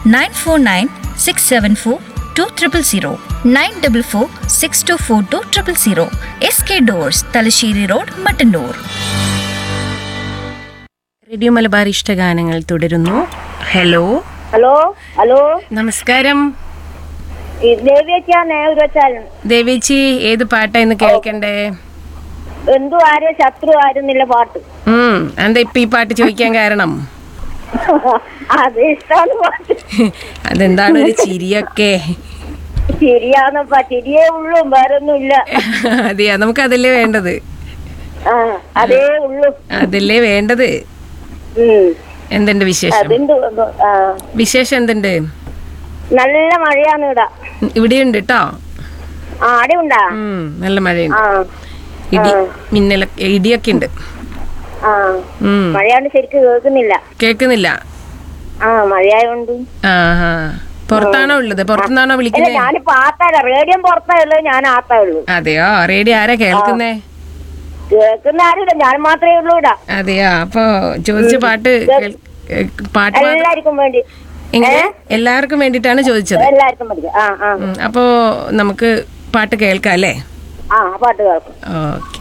nine four nine six seven four two triple zero nine double four six two four two triple zero S K doors Thalassery road Mattannur radio Malabar ഇഷ്ടഗാനങ്ങൾ തുടരുന്നു hello hello hello നമസ്കാരം ഈ ദേവിയൊക്കെയാ ഒരു വെച്ചാലും ദേവേച്ചി ഏത് പാട്ടാ ഇന്ന് കേൾക്കണ്ടേ എന്തു ആരും ശത്രു ആരുന്നില്ല പാട്ട് ഉം എന്താ ഇപ്പൊ ഈ പാട്ട് ചോദിക്കാൻ കാരണം അത് ഇഷ്ടമാണ് പാട്ട് അതെന്താണ് ഒരു ചിരിയൊക്കെ ശരിയാന്നപ്പാ ശരിയേ ഉള്ളൂ വേറൊന്നുമില്ല അതെയാ നമുക്ക് അതല്ലേ വേണ്ടത് ആ അതേ ഉള്ളൂ അതല്ലേ വേണ്ടത് ഉം എന്തുണ്ട് വിശേഷം അതുണ്ട് ആ വിശേഷം എന്തുണ്ട് നല്ല മഴയാണ് ഇവിടെ ഇവിടെയുണ്ട് കേട്ടോ ആ അവിടെ ഉണ്ടാ ഉം നല്ല മഴയുണ്ട് ആ ഇടി മിന്നല ഇടിയൊക്കെ ഉണ്ട് ആ ഉം മഴയാണ്ട് ശരിക്ക് കേൾക്കുന്നില്ല കേക്കുന്നില്ല ആ മഴയായോണ്ട് ആ ആ പുറത്താണോ ഉള്ളത് പുറത്തുനിന്നാണോ അല്ല വിളിക്കുന്നത് ഞാനിപ്പോ ആത്താല റേഡിയോ പുറത്താ ഉള്ളൂ ഞാൻ ആത്താ ഉള്ളൂ അതെയോ റേഡിയോ ആരാ കേൾക്കുന്നേ കേൾക്കുന്ന ആരുമില്ല ഞാൻ മാത്രമേ ഉള്ളൂ ഇവിടെ അതെയോ അപ്പൊ ചോദിച്ച പാട്ട് കേൾ- ഏ, പാട്ട് പാ- എല്ലാവർക്കും വേണ്ടി എങ്ങനെ എല്ലാവർക്കും വേണ്ടിട്ടാണ് ചോദിച്ചത് എല്ലാവർക്കും പഠിക്കാം ആ ആ ഉം, അപ്പോ നമുക്ക് പാട്ട് കേൾക്കാം അല്ലേ ആ പാട്ട് കേൾക്കും ഓക്കെ